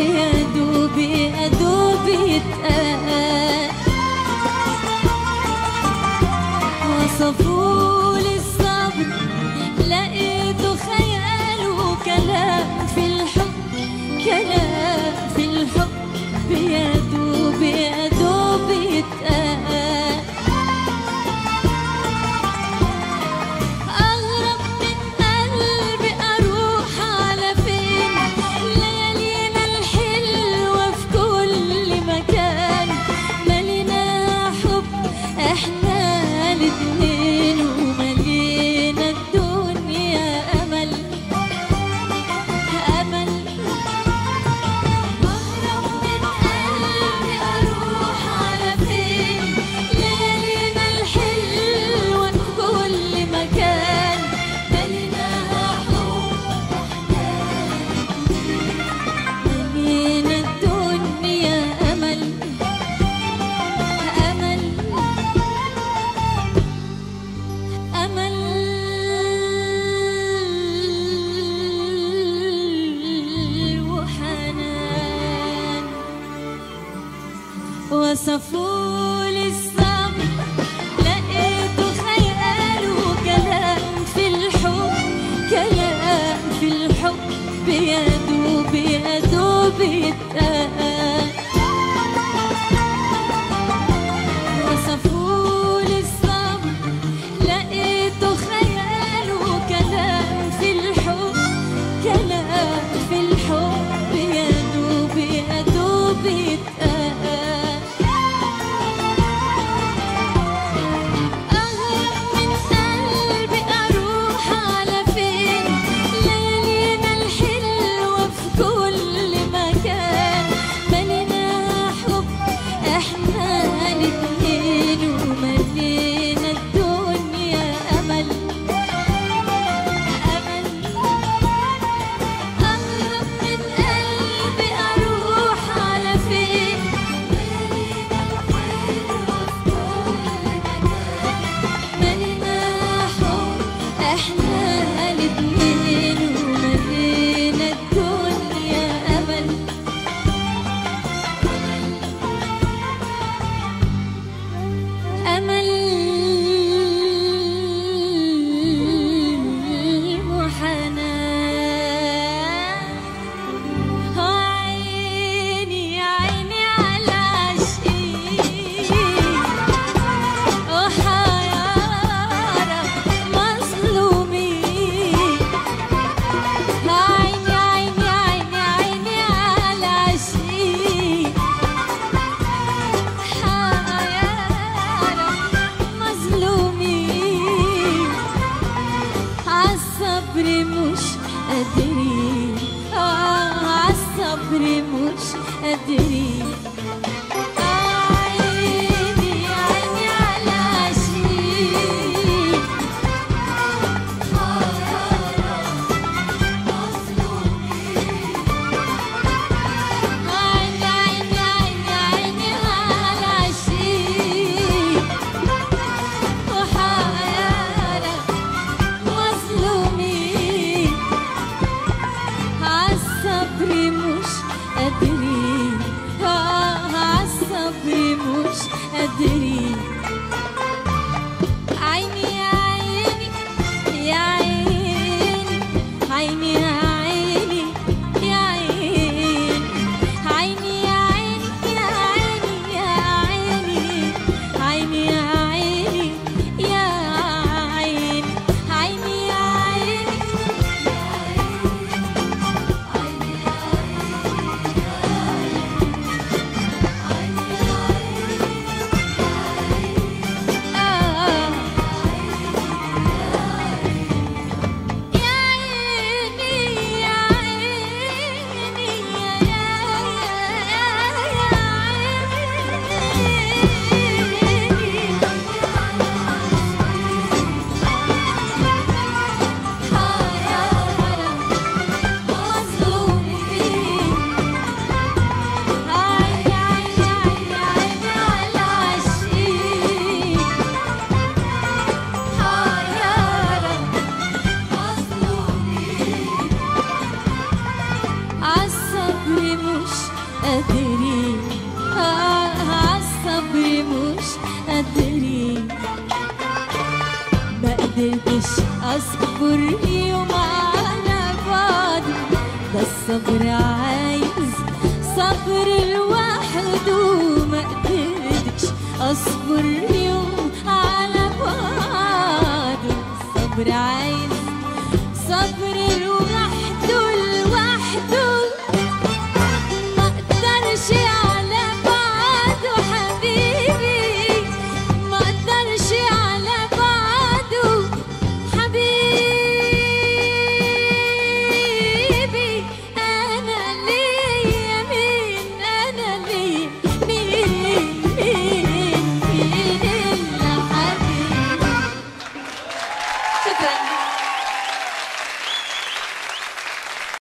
بيدوب يدوب يتقال وصفوا لي الصبر لقيته خيال وكلام في الحب كلام في الحب بيدوب يدوب يتقال أغرب من قلبي أروح على فين ليالينا الحلوة في كل مكان ملينا حب إحنا الاتنين وملينا الدنيا أمل أمل أهرب من قلبي أروح على فين ليالينا الحلوة في كل مكان مليناها حب ملينا الدنيا أمل أمل أمل وحنان وصفوا لي الصبر لقيته خيال وكلام في الحب كلام في الحب بيدوب يدوب يتقال وصفوا لي الصبر لقيته خيال وكلام في الحب كلام في الحب يدوب يدوب يتقال أغرب من قلبي أروح على فين ليالينا الحلوة في كل مكان ملينا حب إحنا الاتنين وملينا الدنيا أمل أمل أغرب من قلبي أروح على فين ملينا حب احنا الاتنين وملينا الدنيا امل امل وحنان عيني عيني على عشقي وحيارى مظلومين عيني عيني عيني عيني على عشقي حيارى مظلومين عالصبر مش قادرين آه عالصبر مش قادرين عيني عيني على عشقي عيني عيني عيني عيني على عشقي وحيارى مظلومين عالصبر مش قادرين آه قادرين آه عالصبر مش قادرين ما قدرتش اصبر يوم على بعض ده الصبر عايز صبر لوحده ما قدرتش اصبر يوم على بعض الصبر عايز